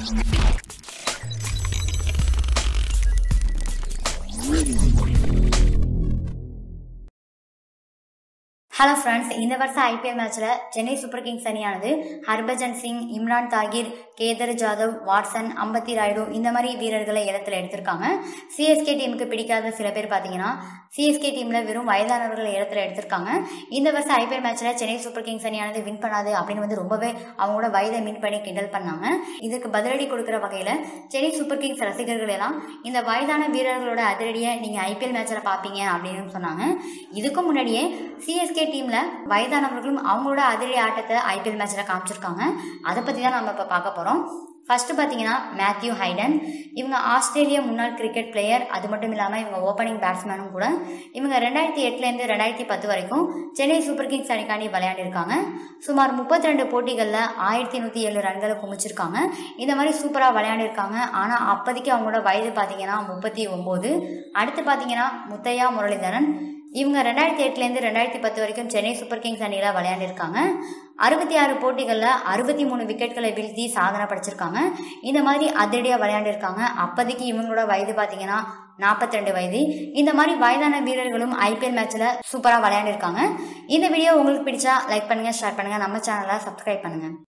hello friends இந்த வருஷம் IPL மேட்ச்சில் சென்னை சூப்பர் கிங்ஸ் அணியானது ஹர்பஜன் சிங் இம்ரான் தாகிர் கேதர் ஜாதவ் வாட்சன் அம்பத்தி ராயுடு இந்த மாதிரி வீரர்களை இடத்துல எடுத்திருக்காங்க சிஎஸ்கே டீமுக்கு பிடிக்காத சில பேர் பார்த்தீங்கன்னா சிஎஸ்கே டீமில் வெறும் வயதானவர்களை இடத்துல எடுத்திருக்காங்க இந்த வருஷம் ஐபிஎல் மேட்ச்சில் சென்னை சூப்பர் கிங்ஸ் அணியானது வின் பண்ணாது அப்படின்னு வந்து ரொம்பவே அவங்களோட வயதை மின் பண்ணி கிண்டல் பண்ணாங்க இதுக்கு பதிலடி கொடுக்குற வகையில் சென்னை சூப்பர் கிங்ஸ் ரசிகர்கள் எல்லாம் இந்த வயதான வீரர்களோட அதிரடியை நீங்கள் ஐபிஎல் மேட்ச்சில் பார்ப்பீங்க அப்படின்னு சொன்னாங்க இதுக்கு முன்னாடியே சிஎஸ்கே டீமில் வயதானவர்களும் அவங்களோட அதிரடி ஆட்டத்தை ஐபிஎல் மேட்ச்சில் காமிச்சிருக்காங்க அதை பற்றி தான் நம்ம இப்போ பார்க்க போகிறோம் ஃபர்ஸ்ட் பார்த்தீங்கன்னா மேத்யூ ஹைடன் இவங்க ஆஸ்திரேலிய முன்னாள் கிரிக்கெட் பிளேயர் அது மட்டும் இல்லாமல் இவங்க ஓப்பனிங் பேட்ஸ்மேனும் கூட இவங்க ரெண்டாயிரத்தி எட்டுலேருந்து ரெண்டாயிரத்தி பத்து வரைக்கும் சென்னை சூப்பர் கிங்ஸ் அணிக்காண்டி விளையாடிருக்காங்க சுமார் முப்பத்தி ரெண்டு போட்டிகளில் ஆயிரத்தி நூற்றி ஏழு ரன்களை குமிச்சிருக்காங்க இந்த மாதிரி சூப்பராக விளையாடிருக்காங்க ஆனால் அப்போதைக்கு அவங்களோட வயது பார்த்தீங்கன்னா முப்பத்தி ஒம்பது அடுத்து பார்த்தீங்கன்னா முத்தையா முரளிதரன் இவங்க ரெண்டாயிரத்தி எட்டுலேருந்து ரெண்டாயிரத்தி பத்து வரைக்கும் சென்னை சூப்பர் கிங்ஸ் அணியில் விளையாண்டிருக்காங்க அறுபத்தி ஆறு போட்டிகளில் அறுபத்தி மூணு விக்கெட்களை வீழ்த்தி சாதனை படைச்சிருக்காங்க இந்த மாதிரி அதிரடியாக விளையாண்டிருக்காங்க அப்போதைக்கு இவங்களோட வயது பார்த்தீங்கன்னா நாற்பத்தி ரெண்டு வயது இந்த மாதிரி வயதான வீரர்களும் ஐபிஎல் மேட்ச்சில் சூப்பராக விளையாண்டிருக்காங்க இந்த வீடியோ உங்களுக்கு பிடிச்சா லைக் பண்ணுங்கள் ஷேர் பண்ணுங்கள் நம்ம சேனலை சப்ஸ்கிரைப் பண்ணுங்கள்